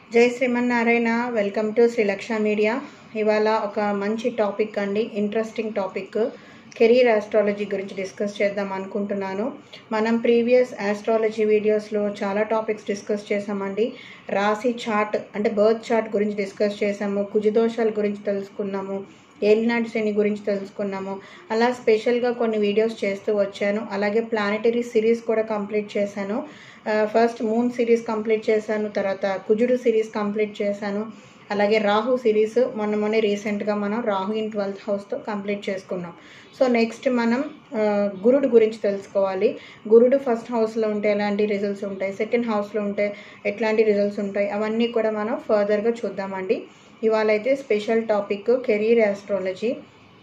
జై Srimannarayana welcome to Srilaksha media ఇవాళ ఒక మంచి టాపిక్ అండి ఇంట్రెస్టింగ్ టాపిక్ కెరీర్ ఆస్ట్రాలజీ గురించి డిస్కస్ చేద్దాం అనుకుంటున్నాను మనం ప్రీవియస్ ఆస్ట్రాలజీ వీడియోస్లో చాలా టాపిక్స్ డిస్కస్ చేసామండి రాశి చార్ట్ అంటే బర్త్ చార్ట్ గురించి డిస్కస్ చేసాము కుజదోషాల గురించి తెలుసుకున్నాము ఏలినాటి శని గురించి తెలుసుకున్నాము అలా స్పెషల్గా కొన్ని వీడియోస్ చేస్తూ వచ్చాను అలాగే ప్లానెటరీ సిరీస్ కూడా కంప్లీట్ చేశాను ఫస్ట్ మూన్ సిరీస్ కంప్లీట్ చేశాను తర్వాత కుజుడు సిరీస్ కంప్లీట్ చేశాను అలాగే రాహు సిరీస్ మొన్న మొన్న రీసెంట్గా మనం రాహు ఇన్ ట్వెల్త్ హౌస్తో కంప్లీట్ చేసుకున్నాం సో నెక్స్ట్ మనం ఆ, గురుడు గురించి తెలుసుకోవాలి గురుడు ఫస్ట్ హౌస్లో ఉంటే ఎలాంటి రిజల్ట్స్ ఉంటాయి సెకండ్ హౌస్లో ఉంటే ఎట్లాంటి రిజల్ట్స్ ఉంటాయి అవన్నీ కూడా మనం ఫర్దర్గా చూద్దామండి ఇవాళ అయితే స్పెషల్ టాపిక్ కెరీర్ ఆస్ట్రాలజీ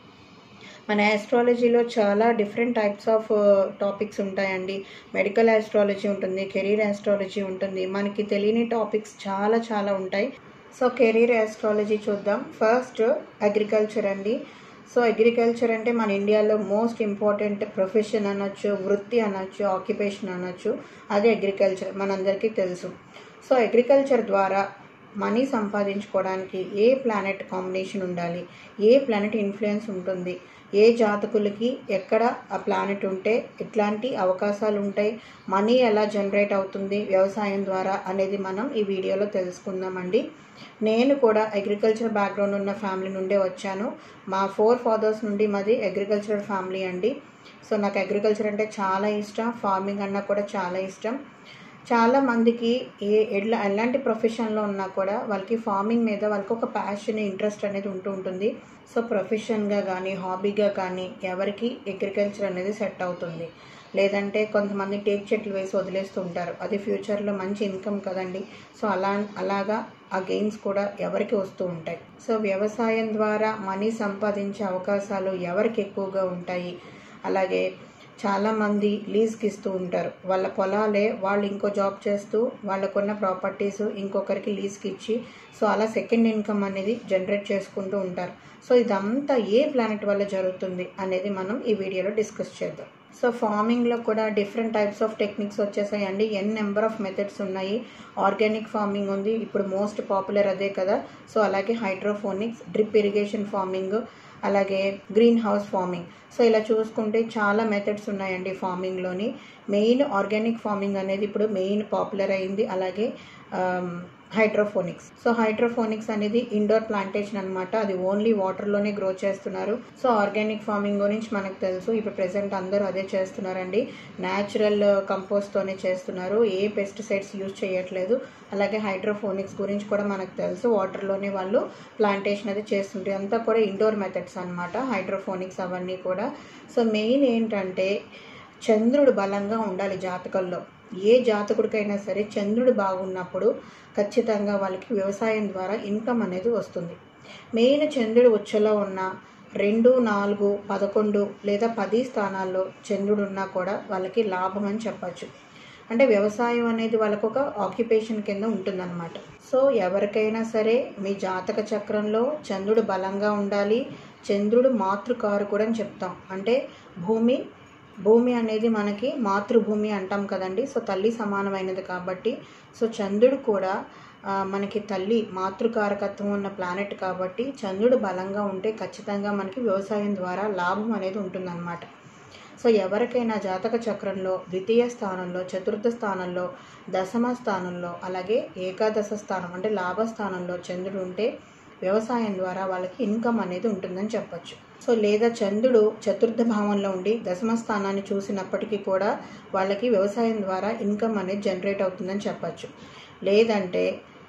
మన ఆస్ట్రాలజీలో చాలా డిఫరెంట్ టైప్స్ ఆఫ్ టాపిక్స్ ఉంటాయండి మెడికల్ ఆస్ట్రాలజీ ఉంటుంది కెరీర్ ఆస్ట్రాలజీ ఉంటుంది మనకి తెలియని టాపిక్స్ చాలా చాలా ఉంటాయి సో కెరీర్ ఆస్ట్రాలజీ చూద్దాం ఫస్ట్ అగ్రికల్చర్ అండి సో అగ్రికల్చర్ అంటే మన ఇండియాలో మోస్ట్ ఇంపార్టెంట్ ప్రొఫెషన్ అనొచ్చు వృత్తి అనొచ్చు ఆక్యుపేషన్ అనొచ్చు అదే అగ్రికల్చర్ మనందరికీ తెలుసు సో అగ్రికల్చర్ ద్వారా మనీ సంపాదించుకోవడానికి ఏ ప్లానెట్ కాంబినేషన్ ఉండాలి ఏ ప్లానెట్ ఇన్ఫ్లుయెన్స్ ఉంటుంది ఏ జాతకులకి ఎక్కడ ఆ ప్లానెట్ ఉంటే ఎట్లాంటి అవకాశాలు ఉంటాయి మనీ ఎలా జనరేట్ అవుతుంది వ్యవసాయం ద్వారా అనేది మనం ఈ వీడియోలో తెలుసుకుందామండి నేను కూడా అగ్రికల్చర్ బ్యాక్గ్రౌండ్ ఉన్న ఫ్యామిలీ నుండే వచ్చాను మా ఫోర్ ఫాదర్స్ నుండి మాది అగ్రికల్చరల్ ఫ్యామిలీ అండి సో నాకు అగ్రికల్చర్ అంటే చాలా ఇష్టం ఫార్మింగ్ అన్నా కూడా చాలా ఇష్టం చాలా మందికి ఏ ఎట్లా ఎలాంటి ప్రొఫెషన్లో ఉన్నా కూడా వాళ్ళకి ఫార్మింగ్ మీద వాళ్ళకి ఒక ప్యాషన్ ఇంట్రెస్ట్ అనేది ఉంటూ ఉంటుంది సో ప్రొఫెషన్గా కానీ హాబీగా కానీ ఎవరికి అగ్రికల్చర్ అనేది సెట్ అవుతుంది లేదంటే కొంతమంది టేక్ చెట్లు వేసి వదిలేస్తూ ఉంటారు అది ఫ్యూచర్లో మంచి ఇన్కమ్ కదండి సో అలా అలాగా ఆ గెయిన్స్ కూడా ఎవరికి వస్తూ ఉంటాయి సో వ్యవసాయం ద్వారా మనీ సంపాదించే అవకాశాలు ఎవరికి ఎక్కువగా ఉంటాయి అలాగే చాలామంది లీజ్కి ఇస్తూ ఉంటారు వాళ్ళ పొలాలే వాళ్ళు ఇంకో జాబ్ చేస్తూ వాళ్ళకున్న ప్రాపర్టీస్ ఇంకొకరికి లీజ్కి ఇచ్చి సో అలా సెకండ్ ఇన్కమ్ అనేది జనరేట్ చేసుకుంటూ ఉంటారు సో ఇదంతా ఏ ప్లానెట్ వల్ల జరుగుతుంది అనేది మనం ఈ వీడియోలో డిస్కస్ చేద్దాం సో ఫార్మింగ్లో కూడా డిఫరెంట్ టైప్స్ ఆఫ్ టెక్నిక్స్ వచ్చేసాయండి ఎన్ నెంబర్ ఆఫ్ మెథడ్స్ ఉన్నాయి ఆర్గానిక్ ఫార్మింగ్ ఉంది ఇప్పుడు మోస్ట్ పాపులర్ అదే కదా సో అలాగే హైడ్రోఫోనిక్స్ డ్రిప్ ఇరిగేషన్ ఫార్మింగ్ అలాగే గ్రీన్ హౌస్ ఫార్మింగ్ సో ఇలా చూసుకుంటే చాలా మెథడ్స్ ఉన్నాయండి ఫార్మింగ్లోని మెయిన్ ఆర్గానిక్ ఫార్మింగ్ అనేది ఇప్పుడు మెయిన్ పాపులర్ అయింది అలాగే హైడ్రోఫోనిక్స్ సో హైడ్రోఫోనిక్స్ అనేది ఇండోర్ ప్లాంటేషన్ అనమాట అది ఓన్లీ వాటర్లోనే గ్రో చేస్తున్నారు సో ఆర్గానిక్ ఫార్మింగ్ గురించి మనకు తెలుసు ఇప్పుడు ప్రెసెంట్ అందరూ అదే చేస్తున్నారండి న్యాచురల్ కంపోస్ట్తోనే చేస్తున్నారు ఏ పెస్టిసైడ్స్ యూజ్ చేయట్లేదు అలాగే హైడ్రోఫోనిక్స్ గురించి కూడా మనకు తెలుసు వాటర్లోనే వాళ్ళు ప్లాంటేషన్ అది చేస్తుంటారు అంతా కూడా ఇండోర్ మెథడ్స్ అనమాట హైడ్రోఫోనిక్స్ అవన్నీ కూడా సో మెయిన్ ఏంటంటే చంద్రుడు బలంగా ఉండాలి జాతకంలో ఏ జాతకుడికైనా సరే చంద్రుడు బాగున్నప్పుడు ఖచ్చితంగా వాళ్ళకి వ్యవసాయం ద్వారా ఇన్కమ్ అనేది వస్తుంది మెయిన్ చంద్రుడు ఉచ్చలో ఉన్న రెండు నాలుగు పదకొండు లేదా పది స్థానాల్లో చంద్రుడు ఉన్నా కూడా వాళ్ళకి లాభం అని చెప్పచ్చు అంటే వ్యవసాయం అనేది వాళ్ళకు ఒక ఆక్యుపేషన్ కింద ఉంటుందన్నమాట సో ఎవరికైనా సరే మీ జాతక చక్రంలో చంద్రుడు బలంగా ఉండాలి చంద్రుడు మాతృకారకుడు అని చెప్తాం అంటే భూమి భూమి అనేది మనకి మాతృభూమి అంటాం కదండి సో తల్లి సమానమైనది కాబట్టి సో చంద్రుడు కూడా ఆ, మనకి తల్లి మాతృకారకత్వం ఉన్న ప్లానెట్ కాబట్టి చంద్రుడు బలంగా ఉంటే ఖచ్చితంగా మనకి వ్యవసాయం ద్వారా లాభం అనేది ఉంటుందన్నమాట సో ఎవరికైనా జాతక చక్రంలో ద్వితీయ స్థానంలో చతుర్థ స్థానంలో దశమ స్థానంలో అలాగే ఏకాదశ స్థానం అంటే లాభ స్థానంలో చంద్రుడు ఉంటే వ్యవసాయం ద్వారా వాళ్ళకి ఇన్కమ్ అనేది ఉంటుందని చెప్పొచ్చు సో లేదా చంద్రుడు చతుర్థ భావంలో ఉండి దశమ స్థానాన్ని చూసినప్పటికీ కూడా వాళ్ళకి వ్యవసాయం ద్వారా ఇన్కమ్ అనేది జనరేట్ అవుతుందని చెప్పొచ్చు లేదంటే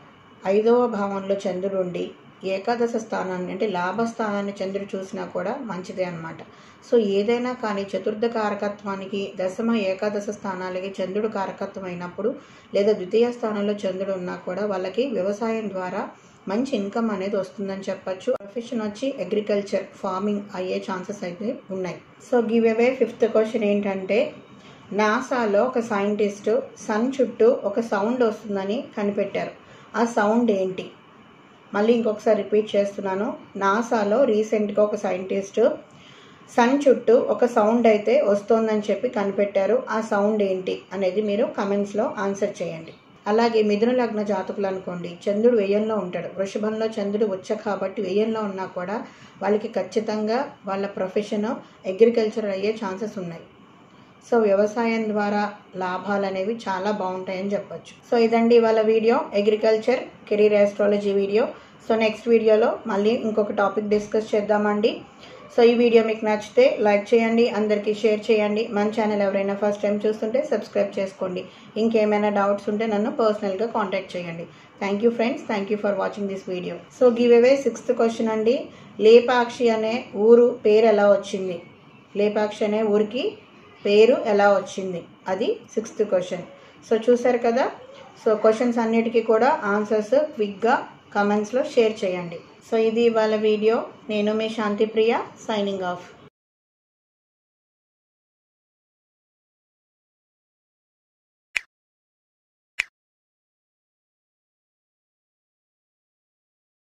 ఐదవ భావంలో చంద్రుడు ఉండి ఏకాదశ స్థానాన్ని అంటే లాభస్థానాన్ని చంద్రుడు చూసినా కూడా మంచిదే అన్నమాట సో ఏదైనా కానీ చతుర్థ కారకత్వానికి దశమ ఏకాదశ స్థానాలకి చంద్రుడు కారకత్వం అయినప్పుడు లేదా ద్వితీయ స్థానంలో చంద్రుడు ఉన్నా కూడా వాళ్ళకి వ్యవసాయం ద్వారా మంచి ఇన్కమ్ అనేది వస్తుందని చెప్పొచ్చు ప్రొఫెషన్ వచ్చి అగ్రికల్చర్ ఫార్మింగ్ అయ్యే ఛాన్సెస్ అయితే ఉన్నాయి so give away fifth question ఏంటంటే నాసాలో ఒక సైంటిస్ట్ సన్ చుట్టూ ఒక సౌండ్ వస్తుందని కనిపెట్టారు ఆ సౌండ్ ఏంటి మళ్ళీ ఇంకొకసారి రిపీట్ చేస్తున్నాను నాసాలో రీసెంట్గా ఒక సైంటిస్ట్ సన్ చుట్టూ ఒక సౌండ్ అయితే వస్తోందని చెప్పి కనిపెట్టారు ఆ సౌండ్ ఏంటి అనేది మీరు కమెంట్స్లో ఆన్సర్ చేయండి అలాగే మిథున లగ్న జాతకులు అనుకోండి చంద్రుడు వ్యయంలో ఉంటాడు వృషభంలో చంద్రుడు వచ్చ కాబట్టి వ్యయంలో ఉన్నా కూడా వాళ్ళకి ఖచ్చితంగా వాళ్ళ ప్రొఫెషన్ అగ్రికల్చర్ అయ్యే ఛాన్సెస్ ఉన్నాయి సో వ్యవసాయం ద్వారా లాభాలు అనేవి చాలా బాగుంటాయని చెప్పొచ్చు సో ఇదండి వాళ్ళ video agriculture career astrology video so next వీడియోలో మళ్ళీ ఇంకొక టాపిక్ డిస్కస్ చేద్దామండి సో ఈ వీడియో మీకు నచ్చితే లైక్ చేయండి అందరికీ షేర్ చేయండి మన ఛానల్ ఎవరైనా ఫస్ట్ టైం చూస్తుంటే సబ్స్క్రైబ్ చేసుకోండి ఇంకేమైనా డౌట్స్ ఉంటే నన్ను పర్సనల్గా కాంటాక్ట్ చేయండి thank you friends thank you for watching this video so give away sixth question అండి లేపాక్షి అనే ఊరు పేరు ఎలా వచ్చింది లేపాక్షి అనే ఊరికి పేరు ఎలా వచ్చింది అది సిక్స్త్ క్వశ్చన్ సో చూసారు కదా సో క్వశ్చన్స్ అన్నిటికీ కూడా ఆన్సర్స్ క్విక్గా కమెంట్స్లో షేర్ చేయండి సో ఇది ఇవాళ వీడియో నేను మీ శాంతిప్రియ సైనింగ్ ఆఫ్